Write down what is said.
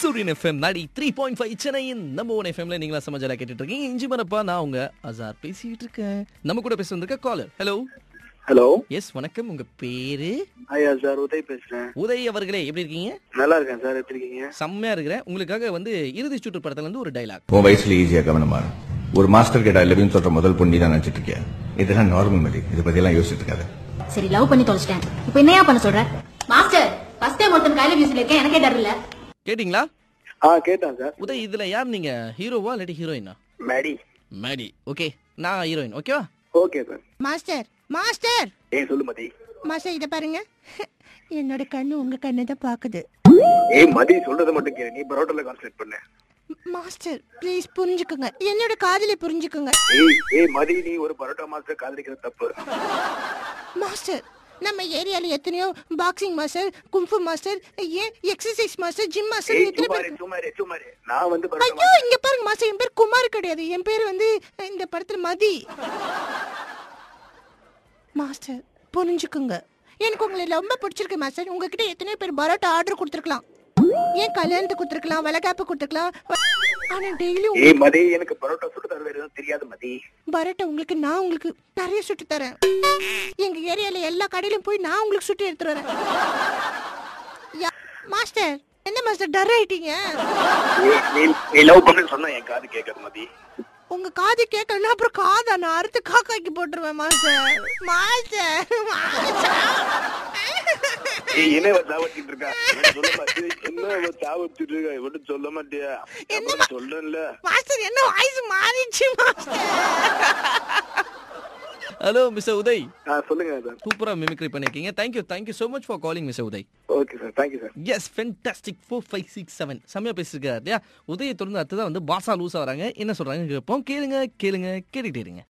சூரியன் எஃப்எம் நாடி three point five சென்னையின் நம்ம ஒன் எஃப்எம்ல நீங்களா சமாஜாரா கேட்டுட்டு இருக்கீங்க இஞ்சி மரப்பா நான் உங்க அசார் பேசிட்டு இருக்கேன் நம்ம கூட பேச வந்திருக்க காலர் ஹலோ ஹலோ எஸ் வணக்கம் உங்க பேரு ஐயா சார் உதய் பேசுறேன் உதய் அவர்களே எப்படி இருக்கீங்க நல்லா இருக்கேன் சார் எப்படி இருக்கீங்க செம்மையா இருக்கிறேன் உங்களுக்காக வந்து இறுதி சுற்று படத்துல இருந்து ஒரு டைலாக் உன் வயசுல ஈஸியா கவனமா இரு. ஒரு மாஸ்டர் கிட்ட லெவின் சொல்ற முதல் பொண்ணி தான் நினைச்சிட்டு இருக்கியா இதெல்லாம் நார்மல் மதி இதை பத்தி எல்லாம் யோசிச்சுட்டு இருக்காது சரி லவ் பண்ணி தொலைச்சிட்டேன் இப்போ என்னையா பண்ண சொல்ற மாஸ்டர் ஃபர்ஸ்ட் டைம் ஒருத்தன் கையில மியூசில் இருக்கேன் எனக்கே டர் இல்ல கேட்டிங்களா ஆ கேட்டேன் சார் உதய் இதுல யார் நீங்க ஹீரோவா இல்லாட்டி ஹீரோயினா மேடி மேடி ஓகே நான் ஹீரோயின் ஓகேவா ஓகே சார் மாஸ்டர் மாஸ்டர் ஏய் சொல்லு மதி மாஸ்டர் இத பாருங்க என்னோட கண்ணு உங்க கண்ணை தான் பாக்குது ஏய் மதி சொல்றதை மட்டும் கேளு நீ பரோட்டால கான்சென்ட்ரேட் பண்ண மாஸ்டர் ப்ளீஸ் புரிஞ்சுக்குங்க என்னோட காதலை புரிஞ்சுக்குங்க ஏய் ஏய் மதி நீ ஒரு பரோட்டா மாஸ்டர் காதலிக்கிறது தப்பு மாஸ்டர் நம்ம ஏரியால எத்தனையோ பாக்ஸிங் மாஸ்டர் கும்ஃபு மாஸ்டர் ஏன் எக்ஸசைஸ் மாஸ்டர் ஜிம் மாஸ்டர் ஏய் எத்தனை சுமாரே பேர் சுமாரே சுமாரே நான் வந்து பரோட்டா ஐயோ இங்க பாருங்க மாஸ்டர் என் பேர் குமார் கிடையாது என் பேர் வந்து இந்த படத்துல மதி மாஸ்டர் புரிஞ்சுக்குங்க எனக்கு உங்களை ரொம்ப பிடிச்சிருக்கு மாஸ்டர் உங்ககிட்ட எத்தனையோ பேர் பரோட்டா ஆர்டர் கொடுத்துருக்கலாம் ஏன் கல்யாணத்துக்கு கொடுத்துருக்கலாம் வளகாப்பு கொடுத்துருக்கலாம் ஆனா டெய்லி ஏய் மதி எனக்கு பரோட்டா சுட்டு தர வேற எதுவும் தெரியாது மதி பரோட்டா உங்களுக்கு நான் உங்களுக்கு நிறைய சுட்டு தரேன் எங்க ஏரியால எல்லா கடையிலும் போய் நான் உங்களுக்கு சுட்டு எடுத்துட்டு வரேன் யா- மாஸ்டர் என்ன மாஸ்டர் டர் ஆயிட்டீங்க ஏய், நீ நீ லவ் பண்ணு சொன்னா என் காது கேட்காது மதி உங்க காது கேட்கலன்னா அப்புறம் காதை நான் அறுத்து காக்காக்கி போட்டுருவேன் மாஸ்டர் மாஸ்டர் ஏய் என்ன இவ சாவடிச்சிட்டு இருக்கா இவன் சொல்ல மாட்டே என்ன இவ சாவடிச்சிட்டு இருக்கா இவன் சொல்ல மாட்டியா அப்புறம் சொல்லல மாஸ்டர் என்ன வாய்ஸ் மாறிடுச்சு மாஸ்டர் ஹலோ மிஸ்டர் உதய் ஆ சொல்லுங்க சார் சூப்பரா மிமிக்ரி பண்ணிருக்கீங்க thank you thank you so much for calling mister Uday okay sir thank you sir yes fantastic four five six seven செம்மையா பேசிருக்காரு இல்லையா உதயை தொடர்ந்து அடுத்ததான் வந்து பாசா லூஸா வராங்க என்ன சொல்றாங்க கேட்போம் கேளுங்க கேளுங்க கேட்டுக்கிட்டே இருங்க